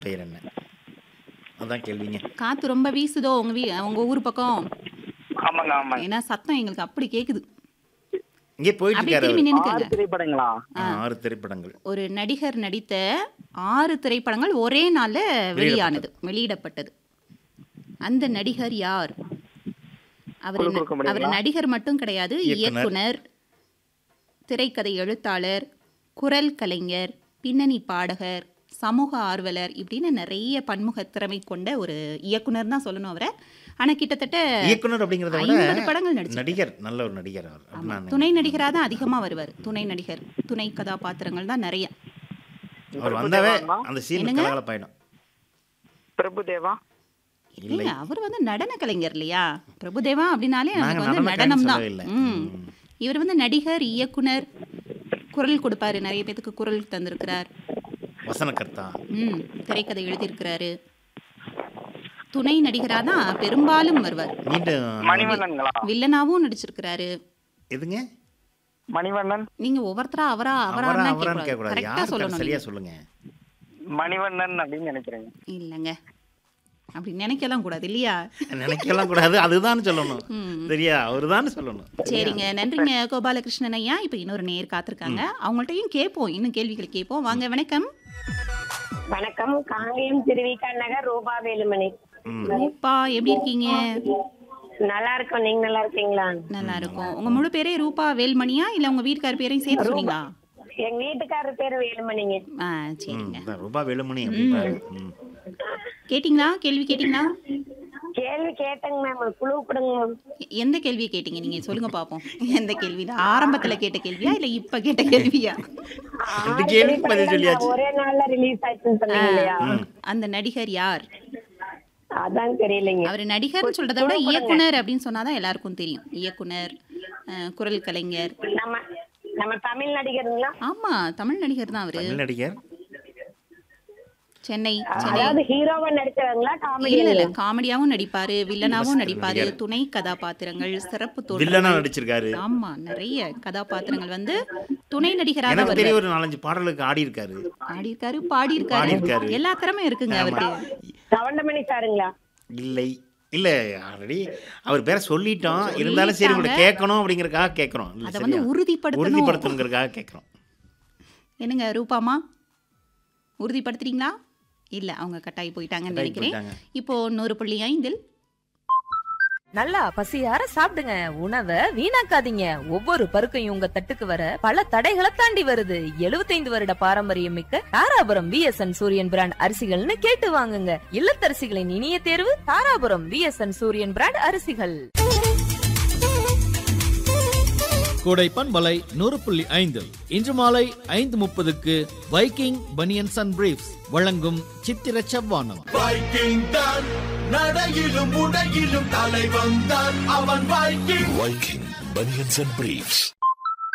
பெயர் என்ன அதான் கேள்விங்க காத்து ரொம்ப வீசுதோ உங்க வீ உங்க ஊர் பக்கம் ஆமாங்க ஆமாங்க ஏன்னா சத்தம் எங்களுக்கு அப்படி கேக்குது இங்கே போயிட்டு அப்படியே இருக்காரு திரும்பி அவரு. நின்னுக்கங்க ஆறு திரைப்படங்களா ஆ, ஆறு திரைப்படங்கள் ஒரு நடிகர் நடித்த ஆறு திரைப்படங்கள் ஒரே நாள்ல வெளியானது வெளியிடப்பட்டது அந்த நடிகர் யார் அவர் குழு கொடுக்க முடியுங்களா? அவர் நடிகர் மட்டும் கிடையாது இயக்குனர். இயக்குனர் திரைக்கதை எழுத்தாளர் குரல் கலைஞர் பின்னணி பாடகர் சமூக ஆர்வலர் இப்படின்னு நிறைய பன்முக திறமை கொண்ட ஒரு இயக்குனர் தான் சொல்லணும் அவரை ஆனா கிட்டத்தட்ட இயக்குனர் அப்படிங்கிறத ஐம்பது விட படங்கள் நடிச்சு நடிகர் நல்ல ஒரு நடிகர் அவர் ஆமா. அப்படின்னு துணை நடிகராக தான் அதிகமா வருவார் துணை நடிகர் துணை கதாபாத்திரங்கள் தான் நிறைய அவர் வந்தாவே பிரபுதேவாங்களா? அந்த சீன் என்னங்க? கலகலப்பாயிடும் பிரபுதேவா இல்லை இல்ல அவர் வந்து நடன கலைஞர் இல்லையா பிரபுதேவா அப்படின்னாலே நாங்க நமக்கு வந்து நடன நடனம் தான் சொல்லவே இல்லை. ம். ம். இவர் வந்து நடிகர் இயக்குனர் குரல் கொடுப்பாரு நிறைய பேத்துக்கு குரல் தந்திருக்கிறார் வசனகர்த்தா ம் திரைக்கதை எழுதியிருக்கிறாரு துணை நடிகராக தான் பெரும்பாலும் வருவார் மீண்டும் மணிவண்ணன்களா வில்லனாவும் நடிச்சிருக்கிறாரு எதுங்க மணிவண்ணன் நீங்க ஒவ்வொருத்தரா அவரா அவரா அவரா அவரான்னு கேட்கக்கூடாது கேட்கக்கூடாது கரெக்டா யார் சொல்லணும் சரியா நீங்க. சொல்லுங்க மணிவண்ணன் அப்படின்னு நினைக்கிறேங்க இல்லைங்க அப்படி நினைக்கலாம் கூடாது இல்லையா நினைக்கலாம் கூடாது அதுதான் சொல்லணும் ம். சரியா அவர்தான் சொல்லணும் சரிங்க நன்றிங்க கோபாலகிருஷ்ணன் ஐயா இப்போ இன்னொரு நேர் காத்திருக்காங்க அவங்கள்ட்டயும் கேட்போம் இன்னும் கேள்விகள் கேட்போம் வாங்க வணக்கம் வணக்கம் காங்கேயம் திருவிக்கா நகர் ரூபா வேலுமணி ம். ரூபா எப்படி இருக்கீங்க நல்லா இருக்கோம் நீங்க நல்லா இருக்கீங்களா நல்லா இருக்கும் உங்க முழு பேரே ரூபா வேல்மணியா இல்ல உங்க வீட்டுக்கார பேரையும் சேர்த்து சொன்னீங்களா எங்க வீட்டுக்காரர் பேரு வேலுமணிங்க ஆ ம், சரிங்க அதான் ரூபா வேலுமணி அப்படின்றாரு ம். கேட்டிங்களா கேள்வி கேட்டிங்களா கேள்வி கேட்டேங்க மேம் ஒரு குழு கொடுங்க மேம் எ- எந்த கேள்வியை கேட்டீங்க நீங்க சொல்லுங்க பாப்போம் எந்த கேள்வி ஆரம்பத்துல கேட்ட கேள்வியா இல்ல இப்ப கேட்ட கேள்வியா ரெண்டு கேள்விக்கு பதில் சொல்லியாச்சு ஒரே நாள்ல ரிலீஸ் ஆயிடுச்சுன்னு சொன்னீங்க இல்லையா அந்த நடிகர் யார் அதான் தெரியலைங்க அவர் நடிகர்னு சொல்றதை விட இயக்குனர் அப்படின்னு சொன்னாதான் எல்லாருக்கும் தெரியும் இயக்குனர் அஹ், குரல் கலைஞர் நம்ம நம்ம தமிழ் நடிகருங்களா ஆமா தமிழ் நடிகர் தான் அவரு தமிழ் நடிகர் சென்னை சென்னை அதாவது ஹீரோவா நடிக்கிறவங்களா காமெடி இல்ல இல்ல காமெடியாவும் நடிப்பாரு வில்லனாவும் நடிப்பாரு துணை கதாபாத்திரங்கள் சிறப்பு வில்லனா தோற்றங்கள் நடிச்சிருக்காரு ஆமா நிறைய கதாபாத்திரங்கள் வந்து துணை நடிகராக எனக்கு தெரிய வருவார் ஒரு நாலஞ்சு பாடலுக்கு ஆடி இருக்காரு ஆடியிருக்காரு பாடியிருக்காரு பாடியிருக்காரு. எல்லா திறமையும் இருக்குங்க அவருக்கு கவண்டமணி சாருங்களா இல்லை இல்ல ஆல்ரெடி அவர் பேரை சொல்லிட்டோம் இருந்தாலும் சரி உங்களை கேட்கணும் அப்படிங்கறதுக்காக கேட்கறோம் இல்ல, அதை வந்து சரியா? உறுதிப்படுத்தணும் உறுதிப்படுத்தணுங்கிறதுக்காக கேட்கறோம் என்னங்க ரூபாமா உறுதிப்படுத்துறீங்களா இல்ல அவங்க கட்டாயி போயிட்டாங்கன்னு கட்டாயி நினைக்கிறேன் போயிட்டாங்க. இப்போ நூறு புள்ளி ஐந்தில் நல்லா பசியார சாப்பிடுங்க உணவை வீணாக்காதீங்க ஒவ்வொரு பருக்கையும் உங்க தட்டுக்கு வர பல தடைகளை தாண்டி வருது 75 வருட பாரம்பரியம் மிக்க தாராபுரம் விஎஸ்என் சூரியன் பிராண்ட் அரிசிகள்னு கேட்டு வாங்குங்க இல்லத்தரசிகளின் இனிய தேர்வு தாராபுரம் விஎஸ்என் சூரியன் பிராண்ட் அரிசிகள் கோடை பண்பலை நூறு புள்ளி ஐந்து இன்று மாலை ஐந்து முப்பதுக்கு வைக்கிங் பனியன்ஸ் அண்ட் பிரீஃப்ஸ் வழங்கும் சித்திர செவ்வானம் வைக்கிங் தான் நடையிலும் உடையிலும் தலைவன் தான் அவன் Viking Viking Bunions and Briefs.